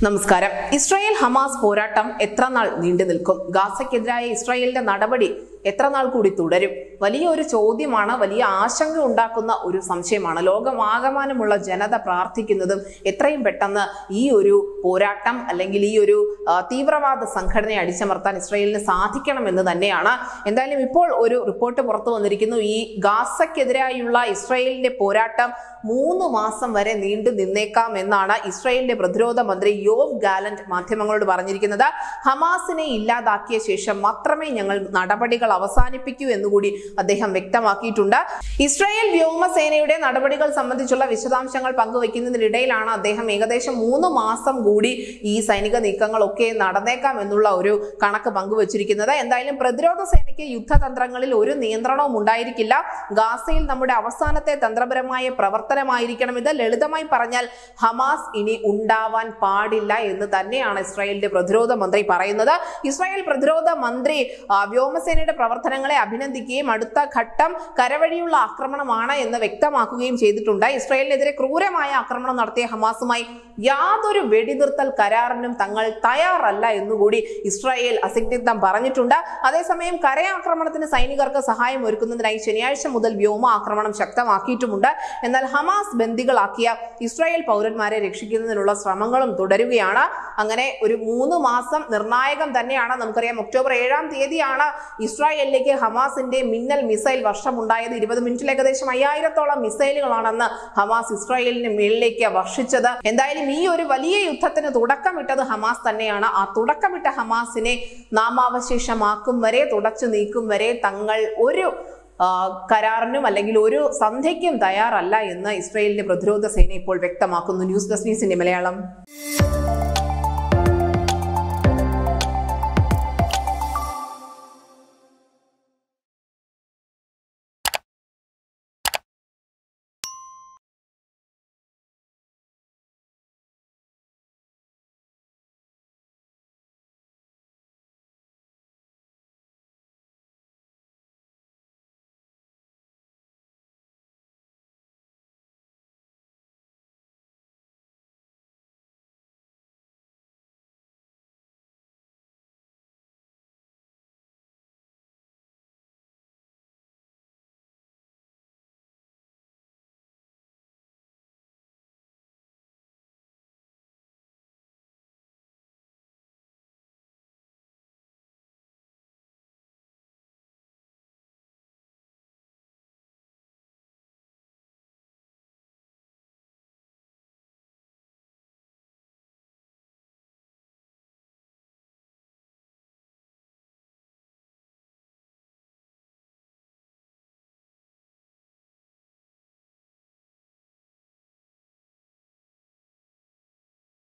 നമസ്കാരം Israel Hamas പോരാട്ടം എത്ര നാൾ നീണ്ടു നിൽക്കും ഗാസയ്ക്കെതിരായ ഇസ്രായേലിന്റെ നടപടി എത്ര നാൾ കൂടി തുടരും വലിയൊരു ചോദ്യമാണ് വലിയ ആശങ്ക ഉണ്ടാക്കുന്ന ഒരു സംശയമാണ് ലോകമാകമാനമുള്ള ജനത പ്രാർത്ഥിക്കുന്നതും എത്രയും പെട്ടെന്ന് ഈ ഒരു പോരാട്ടം അല്ലെങ്കിൽ ഈ ഒരു ആ, തീവ്രവാദ സംഘടനയെ അടിച്ചമർത്താൻ ഇസ്രായേലിന് സാധിക്കണമെന്ന് തന്നെയാണ് എന്തായാലും ഇപ്പോൾ ഒരു റിപ്പോർട്ട് പുറത്തു വന്നിരിക്കുന്നു ഈ ഗാസയ്ക്കെതിരായുള്ള ഇസ്രായേലിന്റെ പോരാട്ടം മൂന്ന് മാസം വരെ നീണ്ടു നിന്നേക്കാം എന്നാണ് ഇസ്രായേലിന്റെ പ്രതിരോധ മന്ത്രി യോവ് ഗാലന്റ് മാധ്യമങ്ങളോട് പറഞ്ഞിരിക്കുന്നത് ഹമാസിനെ ഇല്ലാതാക്കിയ ശേഷം മാത്രമേ ഞങ്ങൾ നടപടികൾ അവസാനിപ്പിക്കൂ എന്നുകൂടി അദ്ദേഹം വ്യക്തമാക്കിയിട്ടുണ്ട് ഇസ്രായേൽ വ്യോമസേനയുടെ നടപടികൾ സംബന്ധിച്ചുള്ള വിശദാംശങ്ങൾ പങ്കുവയ്ക്കുന്നതിനിടയിലാണ് അദ്ദേഹം ഏകദേശം മൂന്ന് മാസം കൂടി ഈ സൈനിക നീക്കങ്ങളൊക്കെ നടന്നേക്കാം എന്നുള്ള ഒരു കണക്ക് പങ്കുവച്ചിരിക്കുന്നത് എന്തായാലും പ്രതിരോധ സേനയ്ക്ക് യുദ്ധതന്ത്രങ്ങളിൽ ഒരു നിയന്ത്രണവും ഉണ്ടായിരിക്കില്ല ഗാസയിൽ നമ്മുടെ അവസാനത്തെ തന്ത്രപരമായ പ്രവർത്തനമായിരിക്കണം ഇത് ലളിതമായി പറഞ്ഞാൽ ഹമാസ് ഇനി ഉണ്ടാവാൻ പാടില്ല എന്ന് തന്നെയാണ് ഇസ്രായേലിന്റെ പ്രതിരോധ മന്ത്രി പറയുന്നത് ഇസ്രായേൽ പ്രതിരോധ മന്ത്രി ആ, വ്യോമസേനയുടെ പ്രവർത്തനങ്ങളെ അഭിനന്ദിക്കുകയും അടുത്ത ഘട്ടം കരവഴിയുള്ള ആക്രമണമാണ് എന്ന് വ്യക്തമാക്കുകയും ചെയ്തിട്ടുണ്ട് ഇസ്രായേലിനെതിരെ ക്രൂരമായ ആക്രമണം നടത്തിയ ഹമാസുമായി യാതൊരു വെടിനിർത്തൽ കരാറിനും തങ്ങൾ തയ്യാറല്ല എന്നുകൂടി ഇസ്രായേൽ അസന്നിഗ്ധം പറഞ്ഞിട്ടുണ്ട് അതേസമയം കരയാക്രമണത്തിന് സൈനികർക്ക് സഹായം ഒരുക്കുന്നതിനായി ശനിയാഴ്ച മുതൽ വ്യോമ ആക്രമണം ശക്തമാക്കിയിട്ടുമുണ്ട് എന്നാൽ ഹമാസ് ബന്ദികളാക്കിയ ഇസ്രായേൽ പൗരന്മാരെ രക്ഷിക്കുന്നതിനുള്ള ശ്രമങ്ങളും തുടരുകയാണ് അങ്ങനെ ഒരു മൂന്ന് മാസം നിർണായകം തന്നെയാണ് നമുക്കറിയാം ഒക്ടോബർ ഏഴാം തീയതിയാണ് ഇസ്രായേലിലേക്ക് ഹമാസിന്റെ മിന്നൽ മിസൈൽ വർഷമുണ്ടായത് ഇരുപത് മിനിറ്റിൽ ഏകദേശം അയ്യായിരത്തോളം മിസൈലുകളാണെന്ന് ഹമാസ് ഇസ്രായേലിന് മേളിലേക്ക് വർഷിച്ചത് എന്തായാലും ഈ ഒരു വലിയ യുദ്ധത്തിന് തുടക്കമിട്ടത് ഹമാസ് തന്നെയാണ് ആ തുടക്കമിട്ട ഹമാസിനെ നാമാവശേഷമാക്കും വരെ തുടച്ചു നീക്കും വരെ തങ്ങൾ ഒരു ആ, കരാറിനും അല്ലെങ്കിൽ ഒരു സന്ധ്യയ്ക്കും തയ്യാറല്ല എന്ന് ഇസ്രായേലിന്റെ പ്രതിരോധ സേന ഇപ്പോൾ വ്യക്തമാക്കുന്നു ന്യൂസ് ഡെസ്ക് ന്യൂസിന്റെ മലയാളം